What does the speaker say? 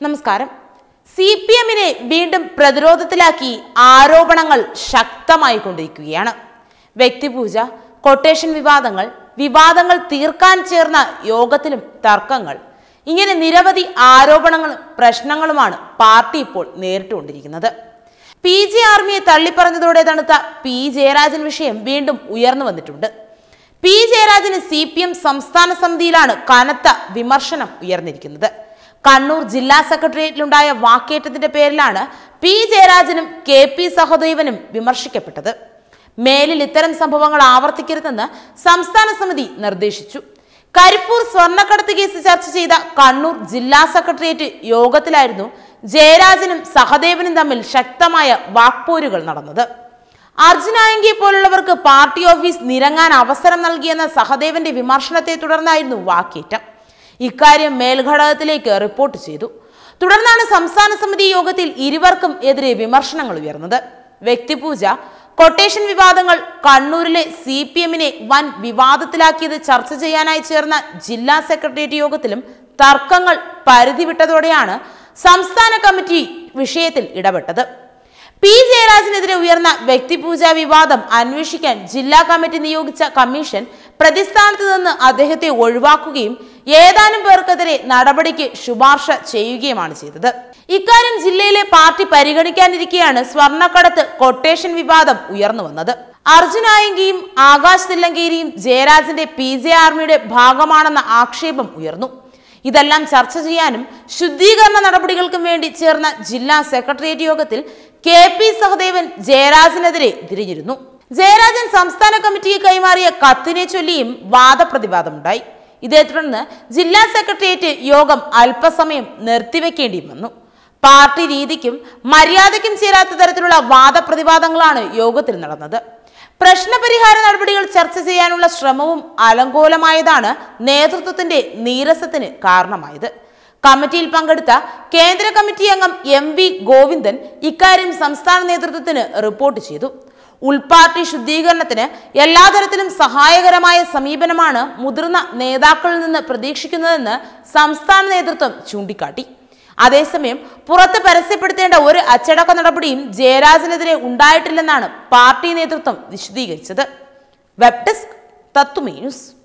നമസ്കാരം C P എമ്മിനെ വീണ്ടും പ്രതിരോധത്തിലാക്കി ആരോപണങ്ങൾ ശക്തമായി കൊണ്ടിരിക്കുകയാണ് വ്യക്തിപൂജ കൊട്ടേഷൻ വിവാദങ്ങൾ വിവാദങ്ങൾ തീർക്കാൻ ചേർന്ന യോഗത്തിലും തർക്കങ്ങൾ ഇങ്ങനെ നിരവധി ആരോപണങ്ങളും പ്രശ്നങ്ങളുമാണ് പാർട്ടി ഇപ്പോൾ നേരിട്ടുകൊണ്ടിരിക്കുന്നത് പി ജെ ആർമിയെ തള്ളിപ്പറഞ്ഞതോടെ തണുത്ത പി ജയരാജൻ വിഷയം വീണ്ടും ഉയർന്നു വന്നിട്ടുണ്ട് പി ജയരാജന് സി പി എം സംസ്ഥാന സമിതിയിലാണ് കനത്ത വിമർശനം ഉയർന്നിരിക്കുന്നത് കണ്ണൂർ ജില്ലാ സെക്രട്ടേറിയറ്റിലുണ്ടായ വാക്കേറ്റത്തിന്റെ പേരിലാണ് പി ജയരാജനും കെ പി സഹദേവനും വിമർശിക്കപ്പെട്ടത് മേലിൽ ഇത്തരം സംഭവങ്ങൾ ആവർത്തിക്കരുതെന്ന് സംസ്ഥാന സമിതി നിർദ്ദേശിച്ചു കരിപ്പൂർ സ്വർണ്ണക്കടത്ത് കേസ് ചർച്ച ചെയ്ത കണ്ണൂർ ജില്ലാ സെക്രട്ടേറിയറ്റ് യോഗത്തിലായിരുന്നു ജയരാജനും സഹദേവനും തമ്മിൽ ശക്തമായ വാക്പോരുകൾ നടന്നത് അർജുനായങ്കിയെ പോലുള്ളവർക്ക് പാർട്ടി ഓഫീസ് നിരങ്ങാൻ അവസരം നൽകിയെന്ന സഹദേവന്റെ വിമർശനത്തെ തുടർന്നായിരുന്നു വാക്കേറ്റം ഇക്കാര്യം മേൽഘടകത്തിലേക്ക് റിപ്പോർട്ട് ചെയ്തു തുടർന്നാണ് സംസ്ഥാന സമിതി യോഗത്തിൽ ഇരുവർക്കും എതിരെ വിമർശനങ്ങൾ ഉയർന്നത് വ്യക്തിപൂജ കൊട്ടേഷൻ വിവാദങ്ങൾ കണ്ണൂരിലെ സി പി എമ്മിനെ വൻ വിവാദത്തിലാക്കിയത് ചർച്ച ചെയ്യാനായി ചേർന്ന ജില്ലാ സെക്രട്ടേറിയറ്റ് യോഗത്തിലും തർക്കങ്ങൾ പരിധി വിട്ടതോടെയാണ് സംസ്ഥാന കമ്മിറ്റി വിഷയത്തിൽ ഇടപെട്ടത് പി ജയരാജനെതിരെ ഉയർന്ന വ്യക്തിപൂജാ വിവാദം അന്വേഷിക്കാൻ ജില്ലാ കമ്മിറ്റി നിയോഗിച്ച കമ്മീഷൻ പ്രതിസ്ഥാനത്ത് നിന്ന് അദ്ദേഹത്തെ ഒഴിവാക്കുകയും ഏതാനും പേർക്കെതിരെ നടപടിക്ക് ശുപാർശ ചെയ്യുകയുമാണ് ചെയ്തത് ഇക്കാര്യം ജില്ലയിലെ പാർട്ടി പരിഗണിക്കാനിരിക്കെയാണ് സ്വർണ്ണക്കടത്ത് കൊട്ടേഷൻ വിവാദം ഉയർന്നു വന്നത് അർജുനായങ്കിയും ആകാശ് തില്ലങ്കേരിയും ജയരാജന്റെ പി ജെ ആർമിയുടെ ഭാഗമാണെന്ന ആക്ഷേപം ഉയർന്നു ഇതെല്ലാം ചർച്ച ചെയ്യാനും ശുദ്ധീകരണ നടപടികൾക്കും വേണ്ടി ചേർന്ന ജില്ലാ സെക്രട്ടേറിയറ്റ് യോഗത്തിൽ കെ പി സഹദേവൻ ജയരാജനെതിരെ തിരിഞ്ഞിരുന്നു ജയരാജൻ സംസ്ഥാന കമ്മിറ്റിക്ക് കൈമാറിയ കത്തിനെ ചൊല്ലിയും വാദപ്രതിവാദമുണ്ടായി ഇതേ തുടർന്ന് ജില്ലാ സെക്രട്ടേറിയറ്റ് യോഗം അല്പസമയം നിർത്തിവെക്കേണ്ടിയും വന്നു പാർട്ടി രീതിക്കും മര്യാദയ്ക്കും ചേരാത്ത തരത്തിലുള്ള വാദപ്രതിവാദങ്ങളാണ് യോഗത്തിൽ നടന്നത് പ്രശ്നപരിഹാര നടപടികൾ ചർച്ച ചെയ്യാനുള്ള ശ്രമവും അലങ്കോലമായതാണ് നേതൃത്വത്തിന്റെ നീരസത്തിന് കാരണമായത് കമ്മിറ്റിയിൽ പങ്കെടുത്ത കേന്ദ്ര കമ്മിറ്റി അംഗം എം വി ഗോവിന്ദൻ ഇക്കാര്യം സംസ്ഥാന നേതൃത്വത്തിന് റിപ്പോർട്ട് ചെയ്തു ഉൾപാർട്ടി ശുദ്ധീകരണത്തിന് എല്ലാ തരത്തിലും സഹായകരമായ സമീപനമാണ് മുതിർന്ന നേതാക്കളിൽ നിന്ന് പ്രതീക്ഷിക്കുന്നതെന്ന് സംസ്ഥാന നേതൃത്വം ചൂണ്ടിക്കാട്ടി അതേസമയം പുറത്ത് പരസ്യപ്പെടുത്തേണ്ട ഒരു അച്ചടക്ക നടപടിയും ജയരാജനെതിരെ ഉണ്ടായിട്ടില്ലെന്നാണ് പാർട്ടി നേതൃത്വം വിശദീകരിച്ചത് വെബ് ഡെസ്ക് തത്തുമേ ന്യൂസ്